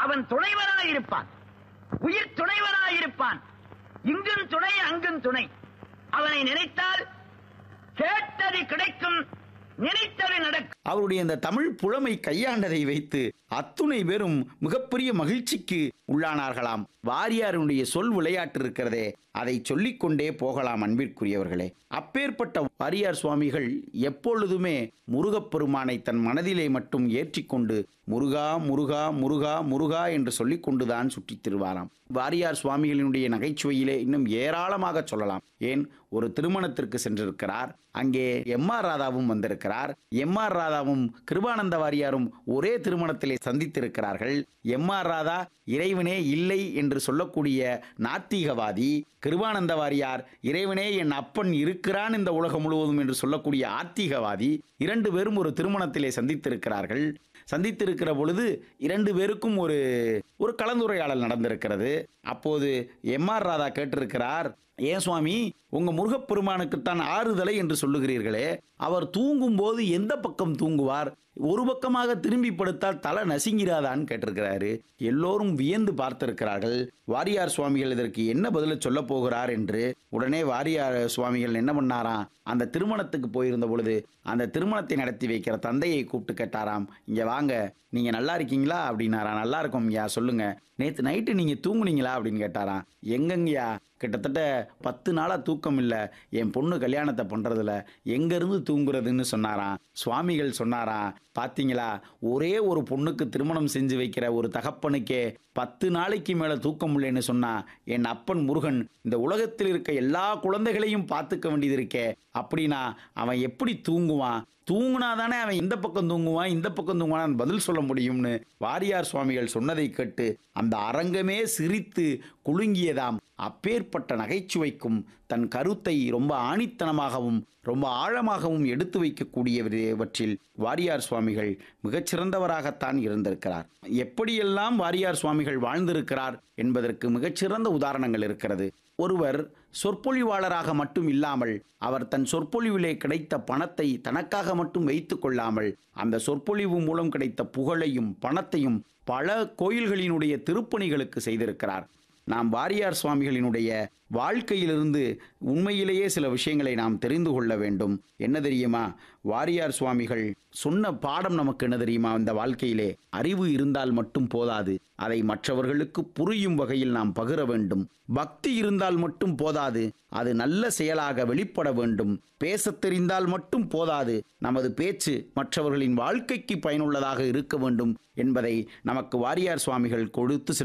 அவன் துணைவனாயிருப்பான் உயிர் துணைவனாயிருப்பான் இங்கும் துணை அங்கும் துணை அவனை நினைத்தால் கேட்டது கிடைக்கும் நினைத்தது நடக்கும் அவருடைய இந்த தமிழ் புலமை கையாண்டதை வைத்து அத்துணை பேரும் மிகப்பெரிய மகிழ்ச்சிக்கு உள்ளானார்களாம் வாரியாருடைய சொல் விளையாட்டு இருக்கிறதே அதை சொல்லிக்கொண்டே போகலாம் அன்பிற்குரியவர்களே அப்பேற்பட்ட வாரியார் சுவாமிகள் எப்பொழுதுமே முருகப்பெருமானை தன் மனதிலே மட்டும் ஏற்றிக்கொண்டு முருகா முருகா முருகா முருகா என்று சொல்லிக் கொண்டுதான் சுற்றித் திருவாராம் வாரியார் சுவாமிகளினுடைய நகைச்சுவையிலே இன்னும் ஏராளமாக சொல்லலாம் ஏன் ஒரு திருமணத்திற்கு சென்றிருக்கிறார் அங்கே எம் ஆர் ராதாவும் வந்திருக்கிறார் எம் ஆர் ராதாவும் கிருபானந்த வாரியாரும் ஒரே திருமணத்திலே சந்தித்திருக்கிறார்கள் எம் ஆர் ராதா இறைவனே இல்லை என்று சொல்லக்கூடிய நாத்திகவாதி கிருபானந்த வாரியார் இறைவனே என் அப்பன் இருக்கிறான் இந்த உலகம் முழுவதும் என்று சொல்லக்கூடிய ஆத்திகவாதி இரண்டு பேரும் ஒரு திருமணத்திலே சந்தித்திருக்கிறார்கள் சந்தித்திருக்கிற பொழுது இரண்டு பேருக்கும் ஒரு ஒரு கலந்துரையாடல் நடந்திருக்கிறது அப்போது எம் ஆர் ராதா கேட்டிருக்கிறார் ஏன் சுவாமி உங்க முருகப்பெருமானுக்குத்தான் ஆறுதலை என்று சொல்லுகிறீர்களே அவர் தூங்கும் போது எந்த பக்கம் தூங்குவார் ஒரு பக்கமாக திரும்பி படுத்தால் தலை நசுங்கிறாதான்னு கேட்டிருக்கிறாரு எல்லோரும் வியந்து பார்த்திருக்கிறார்கள் வாரியார் சுவாமிகள் இதற்கு என்ன பதில சொல்ல போகிறார் என்று உடனே வாரியார் சுவாமிகள் என்ன பண்ணாராம் அந்த திருமணத்துக்கு போயிருந்த பொழுது அந்த திருமணத்தை நடத்தி வைக்கிற தந்தையை கூப்பிட்டு கேட்டாராம் இங்க வாங்க நீங்க நல்லா இருக்கீங்களா அப்படின்னாரா நல்லா இருக்கோம் ஐயா சொல்லுங்க நேத்து நைட்டு நீங்க தூங்குனீங்களா அப்படின்னு கேட்டாராம் எங்கங்கய்யா கிட்டத்தட்ட பத்து நாளா தூக்கம் இல்லை என் பொண்ணு கல்யாணத்தை பண்றதுல எங்க இருந்து தூங்குறதுன்னு சொன்னாராம் சுவாமிகள் சொன்னாராம் பாத்தீங்களா ஒரே ஒரு பொண்ணுக்கு திருமணம் செஞ்சு வைக்கிற ஒரு தகப்பனுக்கே பத்து நாளைக்கு மேல தூக்கம் இல்லைன்னு சொன்னா என் அப்பன் முருகன் இந்த உலகத்தில் இருக்க எல்லா குழந்தைகளையும் பார்த்துக்க வேண்டியது இருக்கே அப்படின்னா அவன் எப்படி தூங்குவான் தூங்குனா தானே அவன் இந்த பக்கம் தூங்குவான் இந்த பக்கம் தூங்குவான் பதில் சொல்ல முடியும்னு வாரியார் சுவாமிகள் சொன்னதை கேட்டு அந்த அரங்கமே சிரித்து குலுங்கியதாம் அப்பேற்பட்ட நகைச்சுவைக்கும் தன் கருத்தை ரொம்ப ஆணித்தனமாகவும் ரொம்ப ஆழமாகவும் எடுத்து வைக்கக்கூடியவற்றில் வாரியார் சுவாமிகள் மிகச்சிறந்தவராகத்தான் இருந்திருக்கிறார் எப்படியெல்லாம் வாரியார் சுவாமிகள் வாழ்ந்திருக்கிறார் என்பதற்கு மிகச்சிறந்த உதாரணங்கள் இருக்கிறது ஒருவர் சொற்பொழிவாளராக மட்டும் இல்லாமல் அவர் தன் சொற்பொழிவிலே கிடைத்த பணத்தை தனக்காக மட்டும் வைத்துக் கொள்ளாமல் அந்த சொற்பொழிவு மூலம் கிடைத்த புகழையும் பணத்தையும் பல கோயில்களினுடைய திருப்பணிகளுக்கு செய்திருக்கிறார் நாம் வாரியார் சுவாமிகளினுடைய வாழ்க்கையிலிருந்து உண்மையிலேயே சில விஷயங்களை நாம் தெரிந்து கொள்ள வேண்டும் என்ன தெரியுமா வாரியார் சுவாமிகள் சொன்ன பாடம் நமக்கு என்ன தெரியுமா இந்த வாழ்க்கையிலே அறிவு இருந்தால் மட்டும் போதாது அதை மற்றவர்களுக்கு புரியும் வகையில் நாம் பகிர வேண்டும் பக்தி இருந்தால் மட்டும் போதாது அது நல்ல செயலாக வெளிப்பட வேண்டும் பேசத் தெரிந்தால் மட்டும் போதாது நமது பேச்சு மற்றவர்களின் வாழ்க்கைக்கு பயனுள்ளதாக இருக்க வேண்டும் என்பதை நமக்கு வாரியார் சுவாமிகள் கொடுத்து சென்று